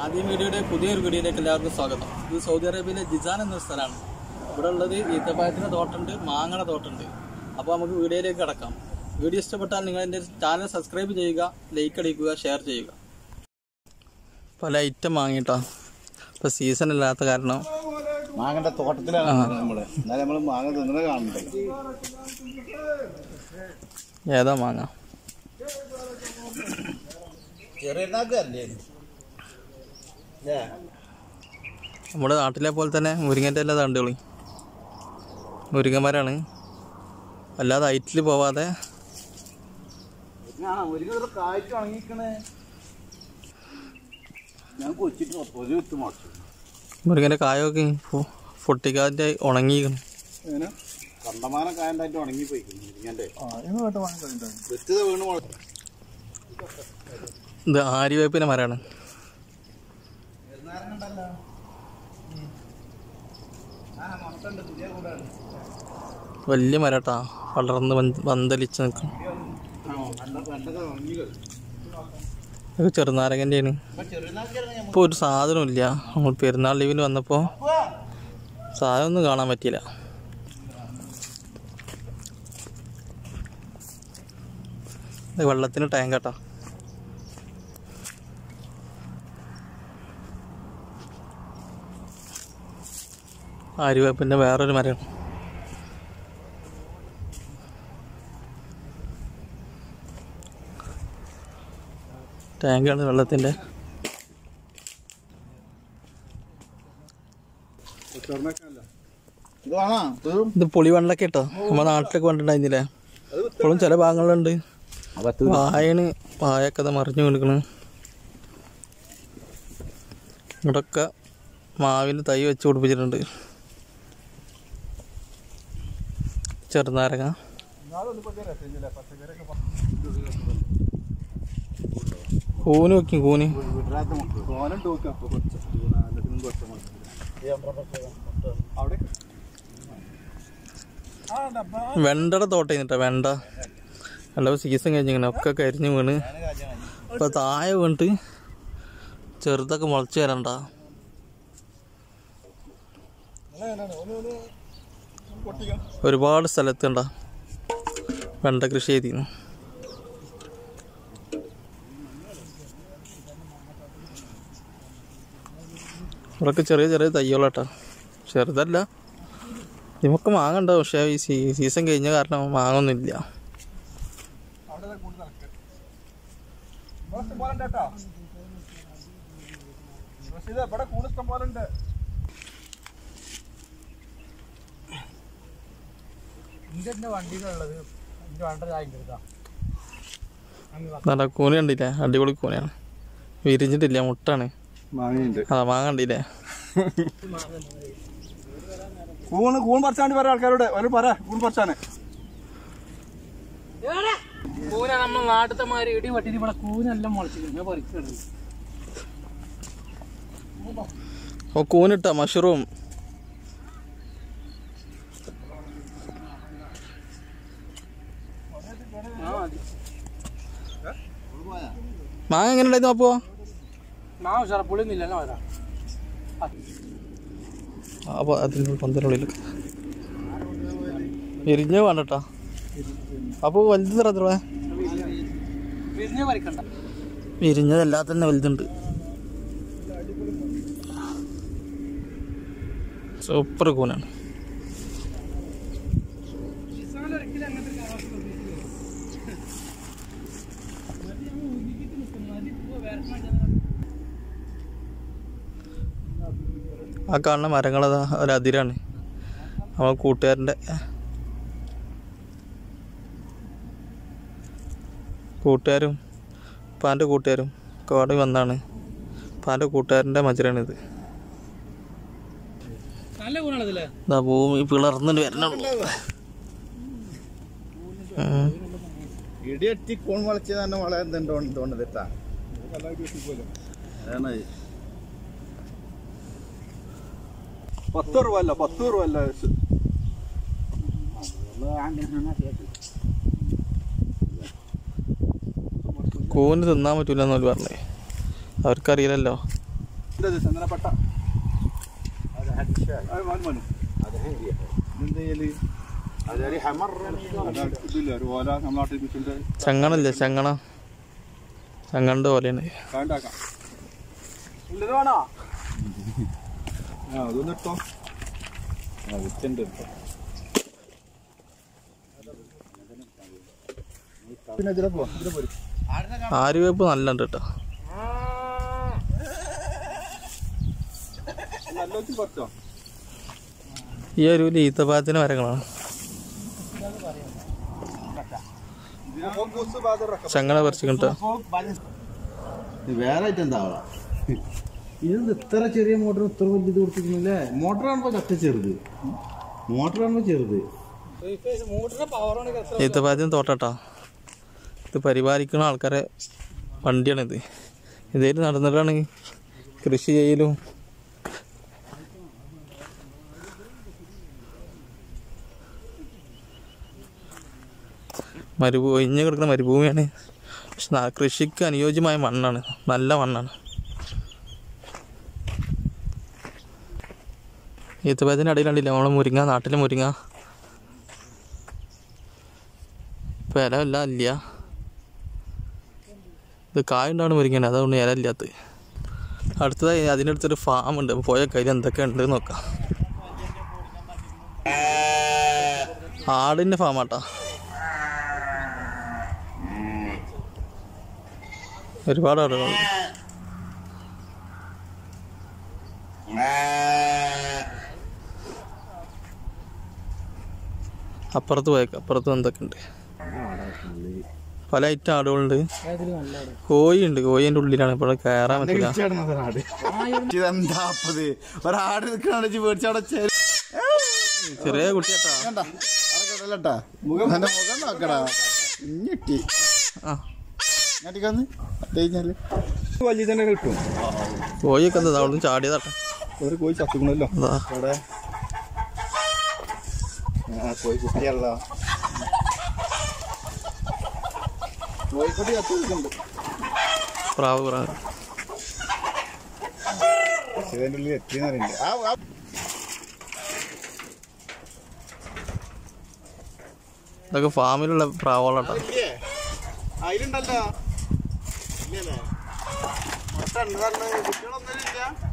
ആദ്യം വീഡിയോയുടെ പുതിയൊരു വീഡിയോയിലേക്ക് എല്ലാവർക്കും സ്വാഗതം ഇത് സൗദി അറേബ്യയിലെ ജിസാൻ എന്ന സ്ഥലമാണ് ഇവിടെ ഉള്ളത് ഈത്തപ്പഴത്തിൻ്റെ തോട്ടമുണ്ട് മാങ്ങയുടെ തോട്ടമുണ്ട് അപ്പോൾ നമുക്ക് വീഡിയോയിലേക്ക് കിടക്കാം വീഡിയോ ഇഷ്ടപ്പെട്ടാൽ നിങ്ങൾ എൻ്റെ ചാനൽ സബ്സ്ക്രൈബ് ചെയ്യുക ലൈക്ക് അടിക്കുക ഷെയർ ചെയ്യുക പല ഐറ്റം വാങ്ങിയിട്ടാ ഇപ്പോൾ സീസൺ ഇല്ലാത്ത കാരണം മാങ്ങന്റെ തോട്ടത്തിലാണ് നമ്മള് എന്നാലും നമ്മള് മാങ്ങ തിന്നത് കാണണ്ടേ ഏതാ മാങ്ങ ചെറിയ നമ്മുടെ നാട്ടിലെ പോലെ തന്നെ മുരിങ്ങൻ്റെ എല്ലാ തണ്ടുകളി മുരിങ്ങന്മാരാണ് അല്ലാതെ ഹൈറ്റിൽ പോവാതെ ഒരു കായ്ക്ക് ഉണങ്ങിക്കണേ ഞാൻ കൊച്ചിട്ട് ഒരു വിത്ത് മുളച്ചു മുരിങ്ങൻ്റെ കായൊക്കെ പൊ- പൊട്ടിക്കാതെ ഉണങ്ങിയിരിക്കണം കണ്ടമാനം കായണ്ടായിട്ട് ഉണങ്ങി പോയിക്കുന്നു ഇങ്ങനെ വിത്ത് വീണ് മുളച്ചു ഇത് ആര്യവേപ്പിൻ്റെ മരമാണ് വലിയ മരട്ടാ വളർന്ന് വന്ന് പന്തലിച്ച് നിൽക്കും ഇത് ചെറുനാരകൻ്റെയാണ് ഇപ്പോൾ ഒരു സാധനമില്ല നമ്മൾ പെരുന്നാൾ ലീവിന് വന്നപ്പോൾ സാധനമൊന്നും കാണാൻ പറ്റിയില്ല ഇത് വെള്ളത്തിന് ടാങ്ക് കേട്ടോ ആര്യവേപ്പിൻ്റെ വേറൊരു മരമാണ് ടാങ്കാണ് വെള്ളത്തിൻ്റെ ഇത് വേണോ തീരും ഇത് പുളിവെള്ളമൊക്കെ കേട്ടോ നമ്മുടെ നാട്ടിലൊക്കെ കണ്ടിട്ടുണ്ടായിരുന്നില്ലേ ഇപ്പോഴും ചില ഭാഗങ്ങളുണ്ട് വായണ് വായൊക്കെ ദാ മറിഞ്ഞു വീണിക്കണ് ഇവിടൊക്കെ മാവിന് തൈ വെച്ച് പിടിപ്പിച്ചിട്ടുണ്ട് ചെറുനാരങ്ങ കൂന് വെക്കും കൂന് വീട്ടിനകത്ത് മുക്ക് തോനുണ്ട് നോക്കാം അപ്പൊ കുറച്ച് നാലെണ്ണത്തിനും കുറച്ച് മുളച്ചു. അവിടെ വെണ്ടയുടെ തോട്ടം എന്നിട്ടാ വെണ്ട വെണ്ട സീസൺ കഴിഞ്ഞിങ്ങനെ ഒക്കെ കരിഞ്ഞ് വീണ് ഇപ്പൊ താഴെ വീണിട്ട് ചെറുതൊക്കെ മുളച്ച് വരണ്ട ഒരുപാട് സ്ഥലത്തുണ്ട വെണ്ട കൃഷി ചെയ്തിരുന്നു ഇവിടൊക്കെ ചെറിയ ചെറിയ തയ്യോളാട്ടാ ചെറുതല്ല നമുക്ക് മാങ്ങണ്ട പക്ഷേ ഈ സീ സീസൺ കഴിഞ്ഞ കാരണം മാങ്ങൊന്നുമില്ല നല്ല കൂന കണ്ടില്ലേ അടിപൊളി കൂനയാണ് വിരിഞ്ഞിട്ടില്ല മുട്ടാണ് മാങ്ങയുണ്ട് അതാ മാങ്ങ കണ്ടില്ലേ കൂണ് കൂൺ പറിച്ചാണ്ട് പറ ആൾക്കാരോട് ഒരു പറ കൂൺ പറിച്ചാണ് കൂന നമ്മൾ നാട്ടിലത്തെ മാതിരി ഇടി പട്ടിട്ട് ഇവിടെ കൂനെല്ലാം മുളച്ചിട്ടുണ്ട് പറിക്കുന്നത് ഓ കൂനിട്ട മഷ്റൂം മാങ്ങ എങ്ങനെ ഉണ്ടായിരുന്നു അപ്പോ മാ ഉഷാറ പുളിയൊന്നുമില്ല വരാം അപ്പോൾ അതിൻ്റെ പന്തലുള്ളിൽ വിരിഞ്ഞ വേണ്ടട്ടാ അപ്പോൾ വലുത് തരത്തില്ല വിരിഞ്ഞ് പറിക്കണ്ട വിരിഞ്ഞതെല്ലാം തന്നെ വലുതുണ്ട് സൂപ്പർ കൂനാണ് ആ കാണുന്ന മരങ്ങളതാ ഒരതിരാണ് നമ്മളെ കൂട്ടുകാരൻ്റെ കൂട്ടുകാരും പാൻ്റെ കൂട്ടുകാരും കോടതി വന്നാണ് പാൻ്റെ കൂട്ടുകാരൻ്റെ മജരാണിത് നല്ല കൂനാണതല്ലേ ഇതാ ഭൂമി പിളർന്നിട്ട് വരണുള്ളൂ ഉം. ഇടിയട്ടി കൂൺ മുളച്ച് തന്നെ വളരെ എന്തുണ്ടോ തോന്നുന്നത് തെറ്റാ അതാണ് പത്ത് രൂപ അല്ല പത്ത് രൂപ അല്ല കൂന് തിന്നാൻ പറ്റൂല എന്നോല് പറഞ്ഞേ അവർക്കറിയില്ലല്ലോ ഇത് ചന്ദനപ്പട്ട അത് മനു മനു ഇതെന്ത് ചെയ്യല് അതാ ഇതില്ല ഒരു ഓല നമ്മുടെ നാട്ടിൽ വിളിച്ചിട്ട് ചങ്ങണല്ലേ ചങ്ങണ ചങ്ങണ്ട പോലെയാണ് കാണ്ടാക്കാം ഉള്ളത് വേണോ ആ അതൊന്നും ഇട്ടോ ആ വിത്തുണ്ട് പിന്നെ ഇതിലെ പോവാ ഇതിലെ പോരും ആര്യവേപ്പ് നല്ല ഉണ്ട് കേട്ടോ നല്ല വെച്ച് പറിച്ചോ ഈ ഒരു ഈത്തപ്പാത്തിന് മരങ്ങളാണ് ചങ്ങണ പറിച്ചിട്ട് വേറെ ആയിട്ട് എന്താവാ ഇത് ഇത്ര ചെറിയ മോട്ടർ ഇത്ര വലിയത് കൊടുത്തിരുന്നില്ലേ മോട്ടർ കാണുമ്പോ കട്ട ചെറുത് മോട്ടർ കാണുമ്പോ ചെറുത് ഈത്തപ്പാത്തിന് തോട്ടട്ടാ ഇത് പരിപാലിക്കുന്ന ആൾക്കാരെ വണ്ടിയാണിത് ഇതേല് നടന്നിട്ടാണ് കൃഷി ചെയ്യലും മരുഭൂ ഒഴിഞ്ഞു കിടക്കുന്ന മരുഭൂമിയാണ് പക്ഷെ ന- കൃഷിക്ക് അനുയോജ്യമായ മണ്ണാണ് നല്ല മണ്ണാണ് ഈത്തപ്പഴത്തിൻ്റെ അടിയിലുണ്ടില്ല നമ്മളെ മുരിങ്ങ നാട്ടിലെ മുരിങ്ങ ഇപ്പം ഇല എല്ലാം ഇല്ല ഇത് കായുണ്ടാണ് മുരിങ്ങയാണ് അതുകൊണ്ട് ഇല ഇല്ലാത്തത് അടുത്തതായി അതിനടുത്തൊരു ഫാം ഉണ്ട് അപ്പോൾ പോയ കയ്യിൽ എന്തൊക്കെ ഉണ്ട് നോക്കാം ആടിൻ്റെ ഫാമാട്ടാ ഒരുപാട് ആടുകളുണ്ട് അപ്പുറത്ത് പോയേക്കാം അപ്പുറത്ത് എന്തൊക്കെ ഉണ്ട് പല ഐറ്റം ആടുകളുണ്ട് കോഴിയുണ്ട് കോഴിൻ്റെ ഉള്ളിലാണ് ഇപ്പോൾ കയറാൻ പറ്റില്ല ഇതെന്താപ്പത് ഒരാട് നിൽക്കണ പേടിച്ചവിടെ ചെറിയ കുട്ടിയാട്ടാ അടക്കട്ടല്ലട്ടാ മുഖം എന്റെ മുഖം നോക്കടാ ഇഞ്ഞിട്ടി ആ ഇങ്ങോട്ടേക്കൊന്ന് കഴിഞ്ഞാല് വലിയ തന്നെ കിട്ടും കോഴിയൊക്കെ എന്താ അവിടെ ചാടിയതാട്ടെ ഒരു കോഴി ചത്തുക്കണല്ലോ അതാ അവിടെ ആ കോഴി കുട്ടിയല്ല കോഴിക്കുട്ടി ചത്തു നിൽക്കുന്നുണ്ട് പ്രാവ് പ്രാവ് ശിവന്റെ ഉള്ളിൽ എത്തിയെന്ന് പറയുന്നുണ്ട് ആ ആ ഇതൊക്കെ ഫാമിലുള്ള പ്രാവുകളാട്ടോ ഇല്ലേ? അതിലുണ്ടല്ലോ ഇല്ലല്ലേ മുട്ട ഉണ്ട് പറഞ്ഞ് കുട്ടികളൊന്നും ഇല്ല